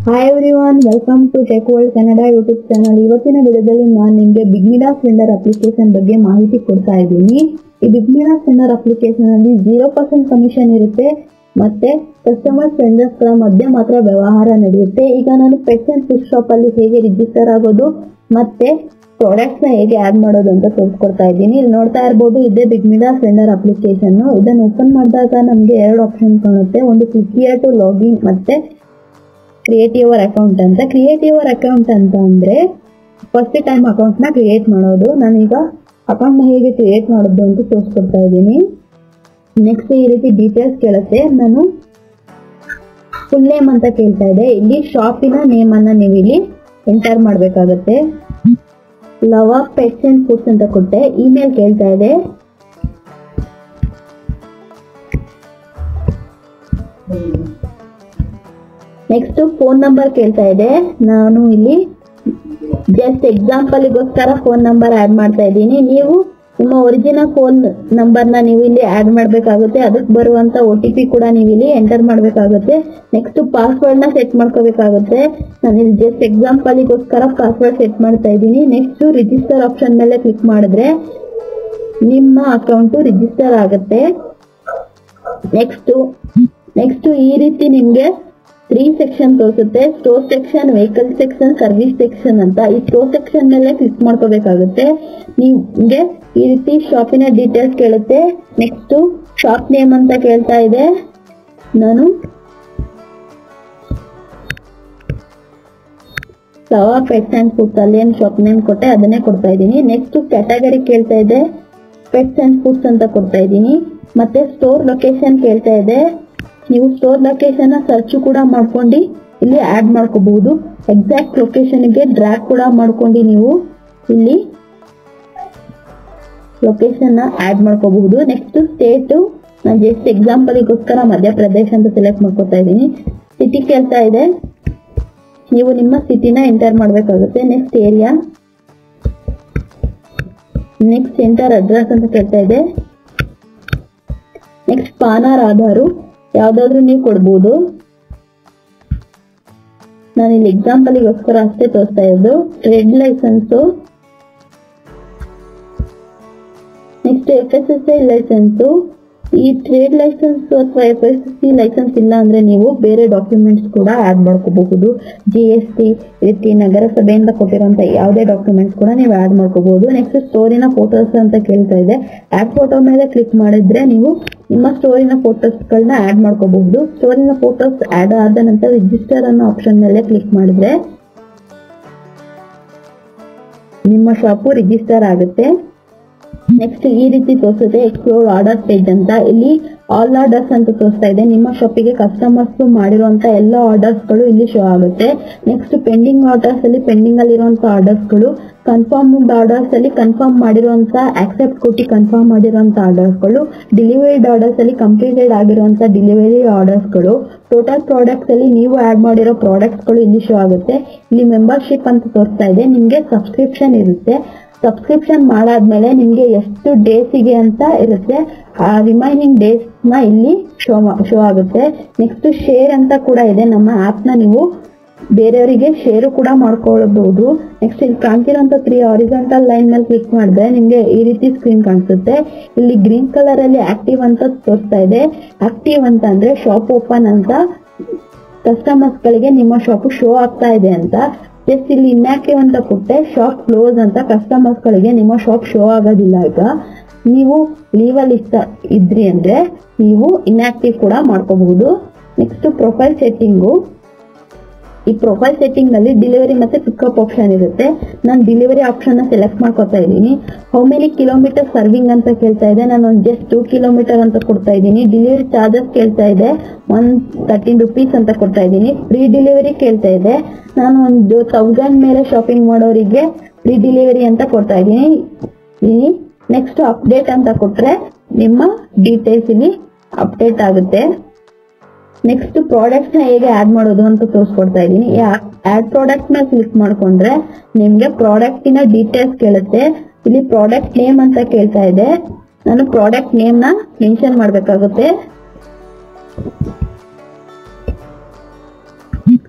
hi everyone welcome to tech world Kannada YouTube channel ಇವತ್ತಿನ ವಿಡಿಯೋದಲ್ಲಿ ನಾನು ನಿಮಗೆ ಬಿಗ್ಮಿಡಾ ಸೆಂಡರ್ ಅಪ್ಲಿಕೇಶನ್ ಬಗ್ಗೆ ಮಾಹಿತಿ ಕೊಡ್ತಾ ಇದ್ದೀನಿ ಈ ಬಿಗ್ಮಿಡಾ ಸೆಂಡರ್ ಅಪ್ಲಿಕೇಶನ್ ಅಲ್ಲಿ ಜೀರೋ ಪರ್ಸೆಂಟ್ ಕಮಿಷನ್ ಇರುತ್ತೆ ಮತ್ತೆ ಕಸ್ಟಮರ್ ಸೆಂಡರ್ಸ್ ಗಳ ಮಧ್ಯೆ ಮಾತ್ರ ವ್ಯವಹಾರ ನಡೆಯುತ್ತೆ ಈಗ ನಾನು ಪೆಟ್ಸ್ ಅಂಡ್ ಫಿಶ್ ಶಾಪ್ ಅಲ್ಲಿ ಹೇಗೆ ರಿಜಿಸ್ಟರ್ ಆಗೋದು ಮತ್ತೆ ಪ್ರಾಡಕ್ಟ್ಸ್ ನ ಹೇಗೆ ಆಡ್ ಮಾಡೋದು ಅಂತ ತೋರಿಸ್ಕೊಡ್ತಾ ಇದ್ದೀನಿ ಇಲ್ಲಿ ನೋಡ್ತಾ ಇರ್ಬೋದು ಇದೇ ಬಿಗ್ಮಿಡಾ ಸೆಂಡರ್ ಅಪ್ಲಿಕೇಶನ್ ಇದನ್ನ ಓಪನ್ ಮಾಡಿದಾಗ ನಮಗೆ ಎರಡು ಆಪ್ಷನ್ ಕಾಣುತ್ತೆ ಒಂದು ಕ್ಲಿಕ್ ಟು ಲಾಗಿನ್ ಮತ್ತೆ ಕ್ರಿಯೇಟ್ ಯುವರ್ ಅಕೌಂಟ್ ಅಂತ ಕ್ರಿಯೇಟ್ ಯುವರ್ ಅಕೌಂಟ್ ಅಂತ ಅಂದ್ರೆ ಫಸ್ಟ್ ಟೈಮ್ ಅಕೌಂಟ್ ನ ಕ್ರಿಯೇಟ್ ಮಾಡೋದು ನಾನೀಗ ಅಕೌಂಟ್ ನ ಹೇಗೆ ಕ್ರಿಯೇಟ್ ಮಾಡೋದು ಅಂತ ತೋರಿಸ್ಕೊಡ್ತಾ ಇದ್ದೀನಿ ನೆಕ್ಸ್ಟ್ ಈ ರೀತಿ ಡೀಟೇಲ್ಸ್ ಕೇಳುತ್ತೆ ನಾನು ಫುಲ್ ನೇಮ್ ಅಂತ ಕೇಳ್ತಾ ಇದೆ ಇಲ್ಲಿ ಶಾಪಿನ ನೇಮ್ ಅನ್ನ ನೀವು ಇಲ್ಲಿ ಎಂಟರ್ ಮಾಡ್ಬೇಕಾಗತ್ತೆ ಲವ ಪೆಟ್ಸ್ ಅಂಡ್ ಫುಡ್ಸ್ ಅಂತ ಕೊಟ್ಟೆ ಇಮೇಲ್ ಕೇಳ್ತಾ ಇದೆ ನೆಕ್ಸ್ಟ್ ಫೋನ್ ನಂಬರ್ ಕೇಳ್ತಾ ಇದೆ ನಾನು ಇಲ್ಲಿ ಜಸ್ಟ್ ಎಕ್ಸಾಂಪಲ್ಗೋಸ್ಕರ ಫೋನ್ ನಂಬರ್ ಆಡ್ ಮಾಡ್ತಾ ಇದ್ದೀನಿ ನೀವು ನಿಮ್ಮ ಒರಿಜಿನಲ್ ಫೋನ್ ನಂಬರ್ನ ನೀವು ಇಲ್ಲಿ ಆಡ್ ಮಾಡಬೇಕಾಗುತ್ತೆ ಅದಕ್ಕೆ ಬರುವಂತ ಒ ಟಿ ಪಿ ಕೂಡ ನೀವು ಇಲ್ಲಿ ಎಂಟರ್ ಮಾಡಬೇಕಾಗುತ್ತೆ ನೆಕ್ಸ್ಟ್ ಪಾಸ್ವರ್ಡ್ ನ ಸೆಟ್ ಮಾಡ್ಕೋಬೇಕಾಗುತ್ತೆ ನಾನು ಇಲ್ಲಿ ಜಸ್ಟ್ ಎಕ್ಸಾಂಪಲ್ಗೋಸ್ಕರ ಪಾಸ್ವರ್ಡ್ ಸೆಟ್ ಮಾಡ್ತಾ ಇದ್ದೀನಿ ನೆಕ್ಸ್ಟ್ ರಿಜಿಸ್ಟರ್ ಆಪ್ಷನ್ ಮೇಲೆ ಕ್ಲಿಕ್ ಮಾಡಿದ್ರೆ ನಿಮ್ಮ ಅಕೌಂಟ್ ರಿಜಿಸ್ಟರ್ ಆಗುತ್ತೆ ನೆಕ್ಸ್ಟ್ ನೆಕ್ಸ್ಟ್ ಈ ರೀತಿ ನಿಮ್ಗೆ ತ್ರೀ ಸೆಕ್ಷನ್ ತೋರಿಸುತ್ತೆ store section vehicle section service section ಅಂತ ಈ ಸ್ಟೋರ್ ಸೆಕ್ಷನ್ ಮೇಲೆ ಕ್ಲಿಕ್ ಮಾಡ್ಕೋಬೇಕಾಗುತ್ತೆ ನಿಮ್ಗೆ ಈ ರೀತಿ ಶಾಪಿನ ಡೀಟೇಲ್ಸ್ ಕೇಳುತ್ತೆ ನೆಕ್ಸ್ಟ್ ಶಾಪ್ ನೇಮ್ ಅಂತ ಕೇಳ್ತಾ ಇದೆ ನಾನು ಸವ ಪೆಟ್ಸ್ ಅಂಡ್ ಫುಡ್ಸ್ ಅಲ್ಲಿ ಏನ್ ಶಾಪ್ ನೇಮ್ ಕೊಟ್ಟೆ ಅದನ್ನೇ ಕೊಡ್ತಾ ಇದ್ದೀನಿ ನೆಕ್ಸ್ಟ್ ಕ್ಯಾಟಗರಿ ಕೇಳ್ತಾ ಇದೆ ಪೆಟ್ಸ್ ಅಂಡ್ ಫುಡ್ಸ್ ಅಂತ ಕೊಡ್ತಾ ಇದ್ದೀನಿ ಮತ್ತೆ ಸ್ಟೋರ್ ಲೊಕೇಶನ್ ಕೇಳ್ತಾ ಇದೆ ನೀವು ಸ್ಟೋರ್ ಲೊಕೇಶನ್ ಸರ್ಚ್ ಕೂಡ ಮಾಡ್ಕೊಂಡು ಇಲ್ಲಿ ಆಡ್ ಮಾಡ್ಕೋಬಹುದು ಎಕ್ಸಾಕ್ಟ್ ಲೊಕೇಶನ್ ಗೆ ಡ್ರ್ಯಾಗ್ ಕೂಡ ಮಾಡ್ಕೊಂಡು ನೀವು ಇಲ್ಲಿ ಲೊಕೇಶನ್ ನ ಆಡ್ ಮಾಡ್ಕೋಬಹುದು ನೆಕ್ಸ್ಟ್ ಸ್ಟೇಟ್ ನಾನು ಜಸ್ಟ್ ಎಕ್ಸಾಂಪಲ್ಗೋಸ್ಕರ ಮಧ್ಯಪ್ರದೇಶ ಅಂತ ಸೆಲೆಕ್ಟ್ ಮಾಡ್ಕೊತಾ ಇದ್ದೀನಿ ಸಿಟಿ ಕೇಳ್ತಾ ಇದೆ ನೀವು ನಿಮ್ಮ ಸಿಟಿನ ಎಂಟರ್ ಮಾಡಬೇಕಾಗುತ್ತೆ next area next enter address ಅಂತ ಕೇಳ್ತಾ ಇದೆ ನೆಕ್ಸ್ಟ್ ಪಾನಾರ್ ಆಧಾರು ಯಾವ್ದಾದ್ರು ನೀವು ಕೊಡ್ಬೋದು ನಾನು ಇಲ್ಲಿ ಎಕ್ಸಾಂಪಲ್ಗೋಸ್ಕರ ಅಷ್ಟೇ ತೋರಿಸ್ತಾ ಇರೋದು trade licence next F S S I licence ಈ ಟ್ರೇಡ್ ಲೈಸೆನ್ಸ್ ಅಥವಾ F S S C licence ಇಲ್ಲ ಅಂದ್ರೆ ನೀವು ಬೇರೆ ಡಾಕ್ಯುಮೆಂಟ್ಸ್ ಕೂಡ ಆಡ್ ಮಾಡ್ಕೋಬಹುದು ಜಿ ಎಸ್ ಟಿ ರೀತಿ ನಗರಸಭೆಯಿಂದ ಕೊಟ್ಟಿರುವಂತ ಯಾವುದೇ ಡಾಕ್ಯುಮೆಂಟ್ಸ್ ಕೂಡ ನೀವು ಆಡ್ ಮಾಡ್ಕೋಬಹುದು ನೆಕ್ಸ್ಟ್ ಸ್ಟೋರಿನ ಫೋಟೋಸ್ ಅಂತ ಕೇಳ್ತಾ ಇದೆ ಆಡ್ ಫೋಟೋ ಮೇಲೆ ಕ್ಲಿಕ್ ಮಾಡಿದ್ರೆ ನೀವು ನಿಮ್ಮ ಸ್ಟೋರಿನ ಫೋಟೋಸ್ ಗಳನ್ನ ಆಡ್ ಮಾಡ್ಕೋಬಹುದು ಸ್ಟೋರಿನ ಫೋಟೋಸ್ ಆಡ್ ಆದ ನಂತರ ರಿಜಿಸ್ಟರ್ ಅನ್ನೋ ಆಪ್ಷನ್ ಮೇಲೆ ಕ್ಲಿಕ್ ಮಾಡಿದ್ರೆ ನಿಮ್ಮ ಶಾಪು ರಿಜಿಸ್ಟರ್ ಆಗುತ್ತೆ ನೆಕ್ಸ್ಟ್ ಈ ರೀತಿ ತೋರಿಸುತ್ತೆ ಎಕ್ಸ್ಪ್ಲೋರ್ ಆರ್ಡರ್ ಪೇಜ್ ಅಂತ ಇಲ್ಲಿ ಆಲ್ ಆರ್ಡರ್ಸ್ ಅಂತ ತೋರಿಸ್ತಾ ಇದೆ ನಿಮ್ಮ ಶಾಪಿಗೆ ಕಸ್ಟಮರ್ಸ್ ಮಾಡಿರುವಂತ ಎಲ್ಲ ಆರ್ಡರ್ಸ್ ಗಳು ಇಲ್ಲಿ ಶೋ ಆಗುತ್ತೆ ನೆಕ್ಸ್ಟ್ ಪೆಂಡಿಂಗ್ ಆರ್ಡರ್ಸ್ ಅಲ್ಲಿ ಪೆಂಡಿಂಗ್ ಅಲ್ಲಿರುವಂತ ಆರ್ಡರ್ಸ್ ಗಳು ಕನ್ಫರ್ಮ್ ಆರ್ಡರ್ಸ್ ಅಲ್ಲಿ ಕನ್ಫರ್ಮ್ ಮಾಡಿರುವಂತ ಆಕ್ಸೆಪ್ಟ್ ಕೊಟ್ಟು ಕನ್ಫರ್ಮ್ ಮಾಡಿರುವಂತ ಆರ್ಡರ್ಸ್ ಗಳು ಡೆಲಿವರಿಡ್ ಆರ್ಡರ್ಸ್ ಅಲ್ಲಿ ಕಂಪ್ಲೀಟೆಡ್ ಆಗಿರುವಂತ ಡೆಲಿವರಿ ಆರ್ಡರ್ಸ್ ಗಳು ಟೋಟಲ್ ಪ್ರಾಡಕ್ಟ್ಸ್ ಅಲ್ಲಿ ನೀವು ಆಡ್ ಮಾಡಿರೋ ಪ್ರಾಡಕ್ಟ್ಸ್ ಗಳು ಇಲ್ಲಿ ಶೋ ಆಗುತ್ತೆ ಇಲ್ಲಿ ಮೆಂಬರ್ಶಿಪ್ ಅಂತ ತೋರಿಸ್ತಾ ಇದೆ ನಿಮ್ಗೆ ಸಬ್ಸ್ಕ್ರಿಪ್ಷನ್ ಇರುತ್ತೆ ಸಬ್ಸ್ಕ್ರಿಪ್ಷನ್ ಮಾಡಾದ್ಮೇಲೆ ನಿಮ್ಗೆ ಎಷ್ಟು ಡೇಸಿಗೆ ಅಂತ ಇರುತ್ತೆ ಆ ರಿಮೈನಿಂಗ್ ಡೇಸ್ ನ ಇಲ್ಲಿ ಶೋ ಶೋ ಆಗುತ್ತೆ ನೆಕ್ಸ್ಟ್ ಶೇರ್ ಅಂತ ಕೂಡ ಇದೆ ನಮ್ಮ ಆಪ್ ನ ನೀವು ಬೇರೆಯವರಿಗೆ ಶೇರು ಕೂಡ ಮಾಡ್ಕೊಳ್ಬಹುದು ನೆಕ್ಸ್ಟ್ ಇಲ್ಲಿ ಕಾಣ್ತಿರೋಂಥ ತ್ರೀ ಹಾರಿಜಾಂಟಲ್ ಲೈನ್ ಮೇಲೆ ಕ್ಲಿಕ್ ಮಾಡಿದ್ರೆ ನಿಮ್ಗೆ ಈ ರೀತಿ ಸ್ಕ್ರೀನ್ ಕಾಣಿಸುತ್ತೆ ಇಲ್ಲಿ ಗ್ರೀನ್ ಕಲರ್ ಅಲ್ಲಿ ಆಕ್ಟಿವ್ ಅಂತ ತೋರಿಸ್ತಾ ಇದೆ ಆಕ್ಟಿವ್ ಅಂತ ಅಂದ್ರೆ ಶಾಪ್ ಓಪನ್ ಅಂತ ಕಸ್ಟಮರ್ಸ್ ಗಳಿಗೆ ನಿಮ್ಮ ಶಾಪ್ ಶೋ ಆಗ್ತಾ ಇದೆ ಅಂತ ಜಸ್ಟ್ ಇಲ್ಲಿ ಇನ್ಆಕ್ಟಿವ್ ಅಂತ ಕೊಟ್ಟೆ ಶಾಪ್ ಕ್ಲೋಸ್ ಅಂತ ಕಸ್ಟಮರ್ಸ್ ಗಳಿಗೆ ನಿಮ್ಮ ಶಾಪ್ ಶೋ ಆಗೋದಿಲ್ಲ ಈಗ ನೀವು ಲೀವ್ ಅಲ್ಲಿ ಇಷ್ಟ ಇದ್ರಿ ಅಂದ್ರೆ ನೀವು ಇನ್ಆಕ್ಟಿವ್ ಕೂಡ ಮಾಡ್ಕೋಬಹುದು ನೆಕ್ಸ್ಟ್ ಪ್ರೊಫೈಲ್ ಸೆಟ್ಟಿಂಗು ಈ ಪ್ರೊಫೈಲ್ ಸೆಟ್ಟಿಂಗ್ ನಲ್ಲಿ ಡೆಲಿವರಿ ಮತ್ತೆ ಪಿಕಪ್ ಆಪ್ಷನ್ ಇರುತ್ತೆ ನಾನು ಡೆಲಿವರಿ ಆಪ್ಷನ್ ನ ಸೆಲೆಕ್ಟ್ ಮಾಡ್ಕೊತಾ ಇದ್ದೀನಿ ಹೌ ಮೆನಿ ಕಿಲೋಮೀಟರ್ ಸರ್ವಿಂಗ್ ಅಂತ ಕೇಳ್ತಾ ಇದೆ ನಾನು ಒಂದು ಜಸ್ಟ್ ಟೂ ಕಿಲೋಮೀಟರ್ ಅಂತ ಕೊಡ್ತಾ ಇದ್ದೀನಿ ಡೆಲಿವರಿ ಚಾರ್ಜಸ್ ಕೇಳ್ತಾ ಇದೆ ಒನ್ ತರ್ಟೀನ್ ರುಪೀಸ್ ಅಂತ ಕೊಡ್ತಾ ಇದ್ದೀನಿ ಫ್ರೀ ಡೆಲಿವರಿ ಕೇಳ್ತಾ ಇದೆ ನಾನು ಒಂದು ತೌಸಂಡ್ ಮೇಲೆ ಶಾಪಿಂಗ್ ಮಾಡೋರಿಗೆ ಫ್ರೀ ಡೆಲಿವರಿ ಅಂತ ಕೊಡ್ತಾ ಇದ್ದೀನಿ ನೆಕ್ಸ್ಟ್ ಅಪ್ಡೇಟ್ ಅಂತ ಕೊಟ್ರೆ ನಿಮ್ಮ ಡೀಟೇಲ್ಸ್ ಇಲ್ಲಿ ಅಪ್ಡೇಟ್ ಆಗುತ್ತೆ ನೆಕ್ಸ್ಟ್ ಪ್ರಾಡಕ್ಟ್ಸ್ ನ ಹೇಗೆ ಆಡ್ ಮಾಡೋದು ಅಂತ ತೋರಿಸ್ಕೊಡ್ತಾ ಇದ್ದೀನಿ ಆಡ್ ಪ್ರಾಡಕ್ಟ್ ನ ಕ್ಲಿಕ್ ಮಾಡ್ಕೊಂಡ್ರೆ ನಿಮ್ಗೆ ಪ್ರಾಡಕ್ಟಿನ ಡೀಟೇಲ್ಸ್ ಕೇಳುತ್ತೆ ಇಲ್ಲಿ ಪ್ರಾಡಕ್ಟ್ ನೇಮ್ ಅಂತ ಕೇಳ್ತಾ ಇದೆ ನಾನು ಪ್ರಾಡಕ್ಟ್ ನೇಮ್ ನ ಮೆನ್ಷನ್ ಮಾಡ್ಬೇಕಾಗುತ್ತೆ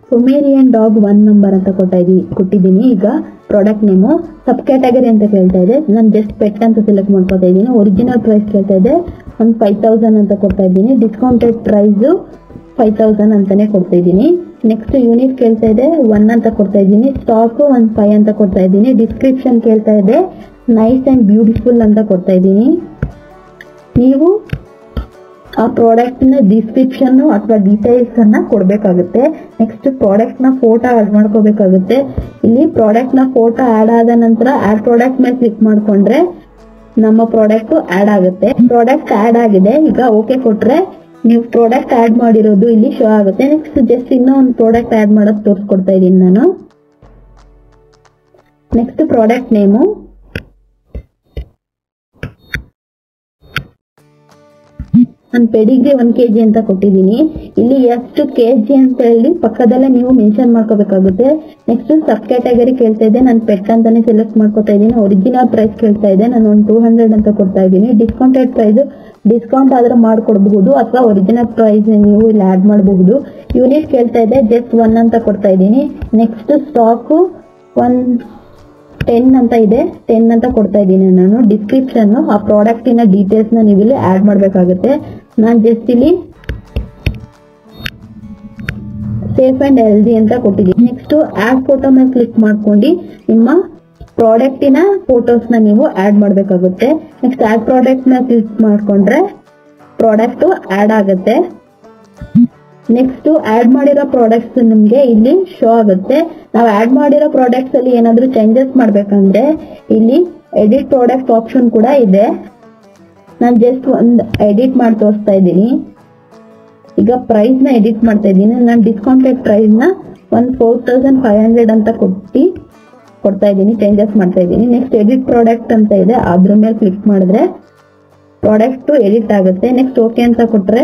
ಪೊಮೇರಿಯನ್ ಡಾಗ್ ಒನ್ ನಂಬರ್ ಅಂತ ಕೊಟ್ಟ ಕೊಟ್ಟಿದ್ದೀನಿ ಈಗ ಪ್ರಾಡಕ್ಟ್ ನೇಮು ಸಬ್ ಕ್ಯಾಟಗರಿ ಅಂತ ಕೇಳ್ತಾ ಇದೆ ನಾನು ಜಸ್ಟ್ ಪೆಟ್ ಅಂತ ಸೆಲೆಕ್ಟ್ ಮಾಡ್ಕೊತಾ ಇದ್ದೀನಿ ಒರಿಜಿನಲ್ ಪ್ರೈಸ್ ಕೇಳ್ತಾ ಇದೆ ಒಂದು ಫೈವ್ ತೌಸಂಡ್ ಅಂತ ಕೊಡ್ತಾ ಇದ್ದೀನಿ ಡಿಸ್ಕೌಂಟೆಡ್ ಪ್ರೈಸು ಫೈವ್ ತೌಸಂಡ್ ಅಂತಾನೆ ಕೊಡ್ತಾ ಇದ್ದೀನಿ ನೆಕ್ಸ್ಟ್ ಯೂನಿಟ್ ಕೇಳ್ತಾ ಇದೆ ಒನ್ ಅಂತ ಕೊಡ್ತಾ ಇದ್ದೀನಿ ಸ್ಟಾಕ್ ಒಂದು ಫೈವ್ ಅಂತ ಕೊಡ್ತಾ ಇದ್ದೀನಿ ಡಿಸ್ಕ್ರಿಪ್ಷನ್ ಕೇಳ್ತಾ ಇದೆ ನೈಸ್ ಅಂಡ್ ಬ್ಯೂಟಿಫುಲ್ ಅಂತ ಕೊಡ್ತಾ ಇದ್ದೀನಿ ನೀವು ಆ ಪ್ರಾಡಕ್ಟ್ ನ ಡಿಸ್ಕ್ರಿಪ್ಷನ್ ಅಥವಾ ಡೀಟೇಲ್ಸ್ ಅನ್ನ ಕೊಡ್ಬೇಕಾಗುತ್ತೆ ನೆಕ್ಸ್ಟ್ ಪ್ರಾಡಕ್ಟ್ ನ ಫೋಟೋ ಆಡ್ ಮಾಡ್ಕೋಬೇಕಾಗುತ್ತೆ ಇಲ್ಲಿ ಪ್ರಾಡಕ್ಟ್ ನ ಫೋಟೋ ಆಡ್ ಆದ ನಂತರ ಆಡ್ ಪ್ರಾಡಕ್ಟ್ ಮೇಲೆ ಕ್ಲಿಕ್ ಮಾಡ್ಕೊಂಡ್ರೆ ನಮ್ಮ ಪ್ರಾಡಕ್ಟ್ ಆಡ್ ಆಗುತ್ತೆ ಪ್ರಾಡಕ್ಟ್ ಆಡ್ ಆಗಿದೆ ಈಗ ಓಕೆ ಕೊಟ್ರೆ ನೀವು ಪ್ರಾಡಕ್ಟ್ ಆಡ್ ಮಾಡಿರೋದು ಇಲ್ಲಿ ಶೋ ಆಗುತ್ತೆ ನೆಕ್ಸ್ಟ್ ಜಸ್ಟ್ ಇನ್ನೂ ಒಂದು ಪ್ರಾಡಕ್ಟ್ ಆಡ್ ಮಾಡೋದು ತೋರಿಸ್ಕೊಡ್ತಾ ಇದ್ದೀನಿ ನಾನು ನೆಕ್ಸ್ಟ್ ಪ್ರಾಡಕ್ಟ್ ನೇಮು ನಾನು ಪೆಡಿಗ್ರಿ ಒಂದ್ ಕೆಜಿ ಅಂತ ಕೊಟ್ಟಿದ್ದೀನಿ ಇಲ್ಲಿ ಎಷ್ಟು ಕೆಜಿ ಅಂತ ಹೇಳಿ ಪಕ್ಕದಲ್ಲೇ ನೀವು ಮೆನ್ಷನ್ ಮಾಡ್ಕೋಬೇಕಾಗುತ್ತೆ ನೆಕ್ಸ್ಟ್ ಸಬ್ ಕ್ಯಾಟಗರಿ ಕೇಳ್ತಾ ಇದೆ ನಾನು ಪೆಟ್ ಅಂತಾನೆ ಸೆಲೆಕ್ಟ್ ಮಾಡ್ಕೊತಾ ಇದ್ದೀನಿ ಒರಿಜಿನಲ್ ಪ್ರೈಸ್ ಕೇಳ್ತಾ ಇದೆ ನಾನು ಒಂದು ಟೂ ಹಂಡ್ರೆಡ್ ಅಂತ ಕೊಡ್ತಾ ಇದ್ದೀನಿ ಡಿಸ್ಕೌಂಟೆಡ್ ಪ್ರೈಸ್ ಡಿಸ್ಕೌಂಟ್ ಆದ್ರೆ ಮಾಡ್ಕೊಡ್ಬಹುದು ಅಥವಾ ಒರಿಜಿನಲ್ ಪ್ರೈಸ್ ನೀವು ಇಲ್ಲಿ ಆಡ್ ಮಾಡಬಹುದು ಯೂನಿಟ್ ಕೇಳ್ತಾ ಇದೆ ಜಸ್ಟ್ ಒನ್ ಅಂತ ಕೊಡ್ತಾ ಇದ್ದೀನಿ ನೆಕ್ಸ್ಟ್ ಸ್ಟಾಕ್ ಒನ್ ಟೆನ್ ಅಂತ ಇದೆ ಟೆನ್ ಅಂತ ಕೊಡ್ತಾ ಇದ್ದೀನಿ ನಾನು ಡಿಸ್ಕ್ರಿಪ್ಷನ್ ಆ ಪ್ರಾಡಕ್ಟಿನ ಡೀಟೇಲ್ಸ್ ನ ನೀವು ಇಲ್ಲಿ ಆಡ್ ಮಾಡಬೇಕಾಗುತ್ತೆ ನಾನು ಜಸ್ಟ್ ಇಲ್ಲಿ ಸೇಫ್ ಅಂಡ್ ಹೆಲ್ದಿ ಅಂತ ಕೊಟ್ಟಿದ್ದೀನಿ ನೆಕ್ಸ್ಟ್ ಆಡ್ ಫೋಟೋ ಮೇಲೆ ಕ್ಲಿಕ್ ಮಾಡ್ಕೊಂಡು ನಿಮ್ಮ ಪ್ರಾಡಕ್ಟಿನ ಫೋಟೋಸ್ ನ ನೀವು ಆಡ್ ಮಾಡಬೇಕಾಗುತ್ತೆ ನೆಕ್ಸ್ಟ್ ಆಡ್ ಪ್ರಾಡಕ್ಟ್ ನ ಕ್ಲಿಕ್ ಮಾಡ್ಕೊಂಡ್ರೆ ಪ್ರಾಡಕ್ಟ್ ಆಡ್ ಆಗುತ್ತೆ ನೆಕ್ಸ್ಟ್ ಆಡ್ ಮಾಡಿರೋ ಪ್ರಾಡಕ್ಟ್ಸ್ ನಿಮ್ಗೆ ಇಲ್ಲಿ ಶೋ ಆಗುತ್ತೆ ನಾವು ಆಡ್ ಮಾಡಿರೋ ಪ್ರಾಡಕ್ಟ್ಸ್ ಅಲ್ಲಿ ಏನಾದ್ರೂ ಚೇಂಜಸ್ ಮಾಡ್ಬೇಕಂದ್ರೆ ಇಲ್ಲಿ ಎಡಿಟ್ ಪ್ರಾಡಕ್ಟ್ ಆಪ್ಷನ್ ಕೂಡ ಇದೆ ನಾನು ಜಸ್ಟ್ ಒಂದು ಎಡಿಟ್ ಮಾಡಿ ತೋರಿಸ್ತಾ ಇದ್ದೀನಿ ಈಗ ಪ್ರೈಸ್ ನ ಎಡಿಟ್ ಮಾಡ್ತಾ ಇದ್ದೀನಿ ನಾನು ಡಿಸ್ಕೌಂಟೆಡ್ ಪ್ರೈಸ್ ನ ಒಂದ್ ಫೋರ್ ತೌಸಂಡ್ ಫೈವ್ ಹಂಡ್ರೆಡ್ ಅಂತ ಕೊಟ್ಟು ಕೊಡ್ತಾ ಇದ್ದೀನಿ ಚೇಂಜಸ್ ಮಾಡ್ತಾ ಇದ್ದೀನಿ ನೆಕ್ಸ್ಟ್ ಎಡಿಟ್ ಪ್ರಾಡಕ್ಟ್ ಅಂತ ಇದೆ ಅದ್ರ ಮೇಲೆ ಕ್ಲಿಕ್ ಮಾಡಿದ್ರೆ ಪ್ರಾಡಕ್ಟ್ ಎಡಿಟ್ ಆಗುತ್ತೆ ನೆಕ್ಸ್ಟ್ ಓಕೆ ಅಂತ ಕೊಟ್ರೆ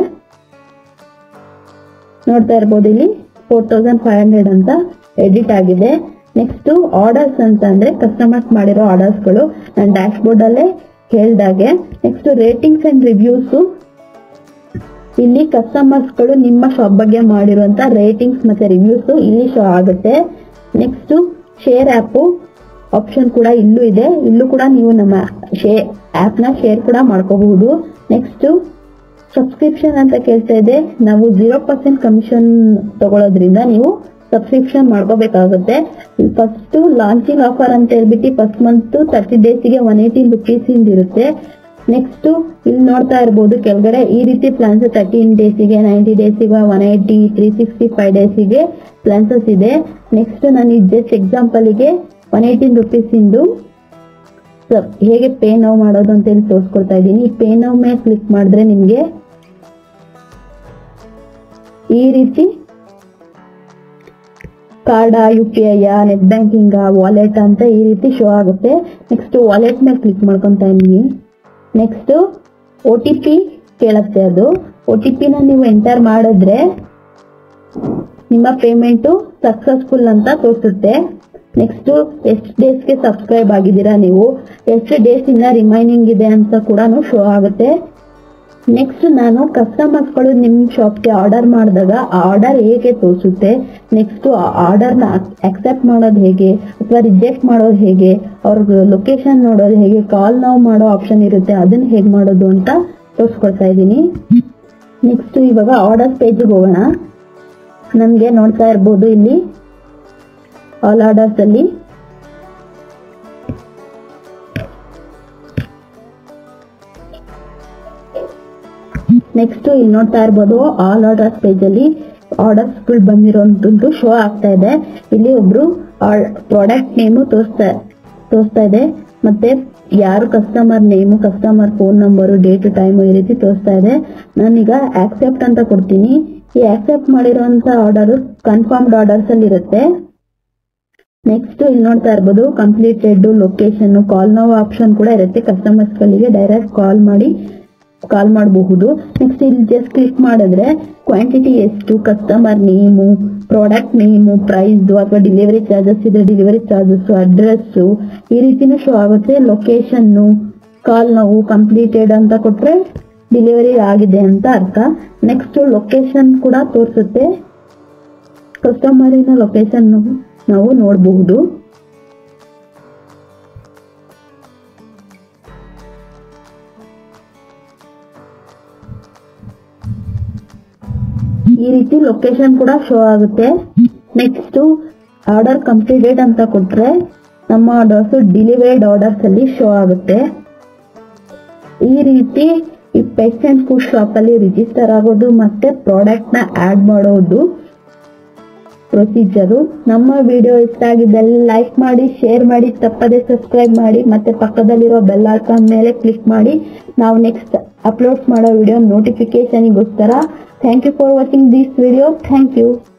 ನೋಡ್ತಾ ಇರ್ಬೋದು ಇಲ್ಲಿ ಫೋರ್ ತೌಸಂಡ್ ಫೈವ್ ಹಂಡ್ರೆಡ್ ಅಂತ ಎಡಿಟ್ ಆಗಿದೆ ನೆಕ್ಸ್ಟ್ ಆರ್ಡರ್ಸ್ ಅಂತ ಅಂದ್ರೆ ಕಸ್ಟಮರ್ಸ್ ಮಾಡಿರೋ ಆರ್ಡರ್ಸ್ಗಳು ನಾನು ಡ್ಯಾಶ್ ಬೋರ್ಡ್ ಅಲ್ಲೇ ಹೇಳ್ದಾಗೆ ನೆಕ್ಸ್ಟ್ ರೇಟಿಂಗ್ಸ್ ಅಂಡ್ ರಿವ್ಯೂಸ್ ಇಲ್ಲಿ ಕಸ್ಟಮರ್ಸ್ ಗಳು ನಿಮ್ಮ ಶಾಪ್ ಬಗ್ಗೆ ಮಾಡಿರುವಂತ ರೇಟಿಂಗ್ಸ್ ಮತ್ತೆ ರಿವ್ಯೂಸ್ ಇಲ್ಲಿ ಶೋ ಆಗುತ್ತೆ ನೆಕ್ಸ್ಟ್ ಶೇರ್ ಆಪ್ ಆಪ್ಷನ್ ಕೂಡ ಇಲ್ಲೂ ಇದೆ ಇಲ್ಲೂ ಕೂಡ ನೀವು ನಮ್ಮ ಶೇ ಆಪ್ ನ ಶೇರ್ ಕೂಡ ಮಾಡ್ಕೋಬಹುದು ನೆಕ್ಸ್ಟ್ ಸಬ್ಸ್ಕ್ರಿಪ್ಷನ್ ಅಂತ ಕೇಳ್ತಾ ಇದೆ ನಾವು ಜೀರೋ ಪರ್ಸೆಂಟ್ ಕಮಿಷನ್ ತಗೊಳ್ಳೋದ್ರಿಂದ ನೀವು ಸಬ್ಸ್ಕ್ರಿಪ್ಷನ್ ಮಾಡ್ಕೋಬೇಕಾಗುತ್ತೆ ಫಸ್ಟ್ ಲಾಂಚಿಂಗ್ ಆಫರ್ ಅಂತ ಹೇಳ್ಬಿಟ್ಟು ಫಸ್ಟ್ ಮಂತ್ ತರ್ಟಿ ಡೇಸ್ಗೆ ಒನ್ ಏಯ್ಟೀನ್ ರುಪೀಸ್ ಇರುತ್ತೆ ನೆಕ್ಸ್ಟ್ ಇಲ್ಲಿ ನೋಡ್ತಾ ಇರ್ಬೋದು ಕೆಳಗಡೆ ಈ ರೀತಿ ಪ್ಲಾನ್ಸ್ ತರ್ಟೀನ್ ಡೇಸಿಗೆ ನೈಂಟಿ ಡೇಸಿಗೆ one eighty three sixty five ಡೇಸಿಗೆ ಪ್ಲಾನ್ಸಸ್ ಇದೆ ನೆಕ್ಸ್ಟ್ ನಾನು ಜಸ್ಟ್ ಎಕ್ಸಾಂಪಲ್ಗೆ ಒನ್ ಏಯ್ಟೀನ್ ರುಪೀಸ್ ಇಂದು ಸ- ಹೇಗೆ ಪೇ ನೋವು ಮಾಡೋದು ಅಂತ ಹೇಳಿ ತೋರಿಸ್ಕೊಡ್ತಾ ಇದ್ದೀನಿ ಈ ಪೇ ನೋವು ಮೇಲೆ ಕ್ಲಿಕ್ ಮಾಡಿದ್ರೆ ನಿಮ್ಗೆ ಈ ರೀತಿ card U P I net banking wallet ಅಂತ ಈ ರೀತಿ ಶೋ ಆಗುತ್ತೆ ನೆಕ್ಸ್ಟ್ ವಾಲೆಟ್ ಮೇಲೆ ಕ್ಲಿಕ್ ಮಾಡ್ಕೊಂತ ಇದ್ದೀನಿ ನೆಕ್ಸ್ಟ್ ಒ ಟಿ ಪಿ ಕೇಳುತ್ತೆ ಅದು ಒ ಟಿ ಪಿನ ನೀವು ಎಂಟರ್ ಮಾಡಿದ್ರೆ ನಿಮ್ಮ ಪೇಮೆಂಟು ಸಕ್ಸಸ್ಫುಲ್ ಅಂತ ತೋರಿಸುತ್ತೆ ನೆಕ್ಸ್ಟ್ ಎಷ್ಟು ಡೇಸ್ಗೆ ಸಬ್ಸ್ಕ್ರೈಬ್ ಆಗಿದ್ದೀರಾ ನೀವು ಎಷ್ಟು ಡೇಸ್ ಇನ್ನ ರಿಮೈನಿಂಗ್ ಇದೆ ಅಂತ ಕೂಡ ಶೋ ಆಗುತ್ತೆ ನೆಕ್ಸ್ಟ್ ನಾನು ಕಸ್ಟಮರ್ಸ್ಗಳು ನಿಮ್ಮ ಶಾಪ್ಗೆ ಆರ್ಡರ್ ಮಾಡಿದಾಗ ಆ ಆರ್ಡರ್ ಹೇಗೆ ತೋರಿಸುತ್ತೆ ನೆಕ್ಸ್ಟ್ ಆ ಆರ್ಡರ್ನ ಅಕ್ಸೆಪ್ಟ್ ಮಾಡೋದು ಹೇಗೆ ಅಥವಾ ರಿಜೆಕ್ಟ್ ಮಾಡೋದು ಹೇಗೆ ಅವ್ರ ಲೊಕೇಶನ್ ನೋಡೋದು ಹೇಗೆ ಕಾಲ್ ನಾವು ಮಾಡೋ ಆಪ್ಷನ್ ಇರುತ್ತೆ ಅದನ್ನ ಹೇಗೆ ಮಾಡೋದು ಅಂತ ತೋರಿಸ್ಕೊಡ್ತಾ ಇದ್ದೀನಿ ನೆಕ್ಸ್ಟ್ ಇವಾಗ ಆರ್ಡರ್ ಪೇಜ್ಗೆ ಹೋಗೋಣ ನಮಗೆ ನೋಡ್ತಾ ಇರ್ಬೋದು ಇಲ್ಲಿ ಆಲ್ ಆರ್ಡರ್ಸ್ ಅಲ್ಲಿ ನೆಕ್ಸ್ಟ್ ಇಲ್ಲಿ ನೋಡ್ತಾ ಇರ್ಬೋದು ಆಲ್ ಆರ್ಡರ್ಸ್ ಪೇಜ್ ಅಲ್ಲಿ ಆರ್ಡರ್ಸ್ ಗಳು ಬಂದಿರೋಂಥದ್ದು ಶೋ ಆಗ್ತಾ ಇದೆ ಇಲ್ಲಿ ಒಬ್ರು ಪ್ರಾಡಕ್ಟ್ ನೇಮು ತೋರಿಸ್ತಾ ತೋರಿಸ್ತಾ ಇದೆ ಮತ್ತೆ ಯಾರು customer name customer phone number date time ಈ ರೀತಿ ತೋರಿಸ್ತಾ ಇದೆ ನಾನೀಗ ಆಕ್ಸೆಪ್ಟ್ ಅಂತ ಕೊಡ್ತೀನಿ ಈ ಆಕ್ಸೆಪ್ಟ್ ಮಾಡಿರೋಂತ ಆರ್ಡರ್ ಕನ್ಫರ್ಮ್ಡ್ ಆರ್ಡರ್ಸ್ ಅಲ್ಲಿ ಇರುತ್ತೆ ನೆಕ್ಸ್ಟ್ ಇಲ್ಲಿ ನೋಡ್ತಾ ಇರ್ಬೋದು completed location call no option ಕೂಡ ಇರುತ್ತೆ ಕಸ್ಟಮರ್ಸ್ ಗಳಿಗೆ ಡೈರೆಕ್ಟ್ ಕಾಲ್ ಮಾಡಿ ಕಾಲ್ ಮಾಡಬಹುದು ನೆಕ್ಸ್ಟ್ ಇಲ್ಲಿ ಜಸ್ಟ್ ಕ್ಲಿಕ್ ಮಾಡಿದ್ರೆ ಕ್ವಾಂಟಿಟಿ ಎಷ್ಟು customer name product name price ಅಥವಾ ಡೆಲಿವರಿ ಚಾರ್ಜಸ್ ಇದ್ರೆ ಡೆಲಿವರಿ ಚಾರ್ಜಸ್ ಅಡ್ರೆಸ್ ಈ ರೀತಿನೂ ಶೋ ಆಗುತ್ತೆ ಲೊಕೇಶನ್ ಕಾಲ್ ನಾವು ಕಂಪ್ಲೀಟೆಡ್ ಅಂತ ಕೊಟ್ರೆ ಡೆಲಿವರಿ ಆಗಿದೆ ಅಂತ ಅರ್ಥ ನೆಕ್ಸ್ಟ್ ಲೊಕೇಶನ್ ಕೂಡ ತೋರಿಸುತ್ತೆ ಕಸ್ಟಮರಿನ ಲೊಕೇಶನ್ ನಾವು ನೋಡಬಹುದು ಈ ರೀತಿ ಲೊಕೇಶನ್ ಕೂಡ ಶೋ ಆಗುತ್ತೆ ನೆಕ್ಸ್ಟ್ ಆರ್ಡರ್ ಕಂಪ್ಲೀಟೆಡ್ ಅಂತ ಕೊಟ್ರೆ ನಮ್ಮ ಆರ್ಡರ್ಸ್ ಡಿಲಿವರ್ಡ್ ಆರ್ಡರ್ಸ್ ಅಲ್ಲಿ ಶೋ ಆಗುತ್ತೆ ಈ ರೀತಿ ಈ ಪೆಟ್ಸ್ ಅಂಡ್ ಫುಡ್ ಶಾಪ್ ಅಲ್ಲಿ ರಿಜಿಸ್ಟರ್ ಆಗೋದು ಮತ್ತೆ ಪ್ರಾಡಕ್ಟ್ ನ ಆಡ್ ಮಾಡೋದು ಪ್ರೊಸೀಜರು ನಮ್ಮ ವಿಡಿಯೋ ಇಷ್ಟ ಆಗಿದ್ದಲ್ಲಿ ಲೈಕ್ ಮಾಡಿ ಶೇರ್ ಮಾಡಿ ತಪ್ಪದೆ ಸಬ್ಸ್ಕ್ರೈಬ್ ಮಾಡಿ ಮತ್ತೆ ಪಕ್ಕದಲ್ಲಿರೋ ಬೆಲ್ ಐಕಾನ್ ಮೇಲೆ ಕ್ಲಿಕ್ ಮಾಡಿ ನಾವು ನೆಕ್ಸ್ಟ್ ಅಪ್ಲೋಡ್ ಮಾಡೋ ವಿಡಿಯೋ ನೋಟಿಫಿಕೇಶನ್ಗೋಸ್ಕರ thank you for watching this video thank you